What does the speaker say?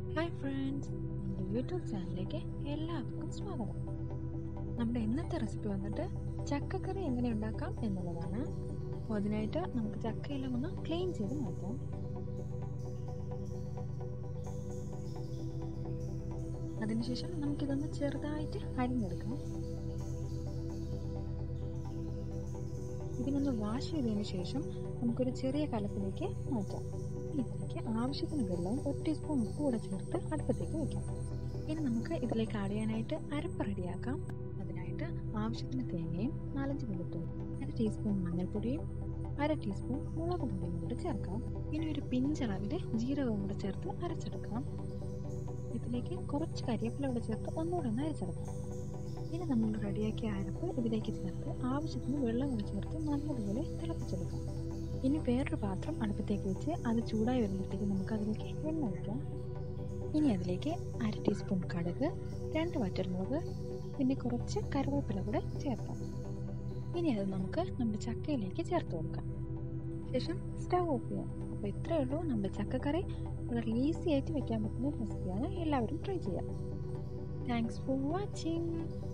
hi friends എൻ്റെ YouTube ചാനലിലേക്ക് എല്ലാവർക്കും സ്വാഗതം നമ്മുടെ ഇന്നത്തെ റെസിപ്പി വന്നിട്ട് ചക്കക്കറി എങ്ങനെ ഉണ്ടാക്കാം എന്നുള്ളതാണ് അപ്പോൾ അതിനായിട്ട് നമുക്ക് ചക്കയെല്ലാം ഒന്ന് ക്ലീൻ ചെയ്ത് മാറ്റാം അതിനുശേഷം നമുക്കിതൊന്ന് ചെറുതായിട്ട് അരിഞ്ഞെടുക്കാം ഇതിനൊന്ന് വാഷ് ചെയ്തതിന് ശേഷം നമുക്കൊരു ചെറിയ കലത്തിലേക്ക് മാറ്റാം ഇതിലേക്ക് ആവശ്യത്തിന് വെള്ളവും ഒരു ടീസ്പൂൺ ഉപ്പ് കൂടെ ചേർത്ത് അടുപ്പത്തേക്ക് വയ്ക്കാം ഇനി നമുക്ക് ഇതിലേക്ക് ആഡ് ചെയ്യാനായിട്ട് അരപ്പ് റെഡിയാക്കാം അതിനായിട്ട് ആവശ്യത്തിന് തേങ്ങയും നാലഞ്ച് വെളുത്തുള്ളി അര ടീസ്പൂൺ മഞ്ഞൾപ്പൊടിയും അര ടീസ്പൂൺ മുളക് പൊടിയും കൂടെ ചേർക്കാം ഇനി ഒരു പിഞ്ചളവിൽ ജീരകവും കൂടെ ചേർത്ത് അരച്ചെടുക്കാം ഇതിലേക്ക് കുറച്ച് കരിവേപ്പില കൂടെ ചേർത്ത് ഒന്നുകൂടെ ഒന്ന് അരച്ചെടുക്കാം ഇനി നമ്മൾ റെഡിയാക്കിയ അരപ്പ് ഇതിലേക്ക് ചേർത്ത് ആവശ്യത്തിന് വെള്ളം കൂടി ചേർത്ത് നല്ലതുപോലെ തിളപ്പിച്ചെടുക്കാം ഇനി വേറൊരു പാത്രം അടുപ്പത്തേക്ക് വെച്ച് അത് ചൂടായി വരുമ്പോഴത്തേക്ക് നമുക്ക് അതിലേക്ക് എണ്ണ ഒഴിക്കാം ഇനി അതിലേക്ക് അര ടീസ്പൂൺ കടുക് രണ്ട് വറ്റൽമുളക് പിന്നെ കുറച്ച് കറിവേപ്പില കൂടെ ചേർക്കാം ഇനി അത് നമുക്ക് നമ്മുടെ ചക്കയിലേക്ക് ചേർത്ത് കൊടുക്കാം ശേഷം സ്റ്റവ് ഓഫ് ചെയ്യാം അപ്പോൾ ഇത്രയേ ഉള്ളൂ നമ്മുടെ ചക്കക്കറി വളരെ ഈസി ആയിട്ട് വെക്കാൻ പറ്റുന്ന റെസിപ്പിയാണ് എല്ലാവരും ട്രൈ ചെയ്യാം താങ്ക്സ് ഫോർ വാച്ചിങ്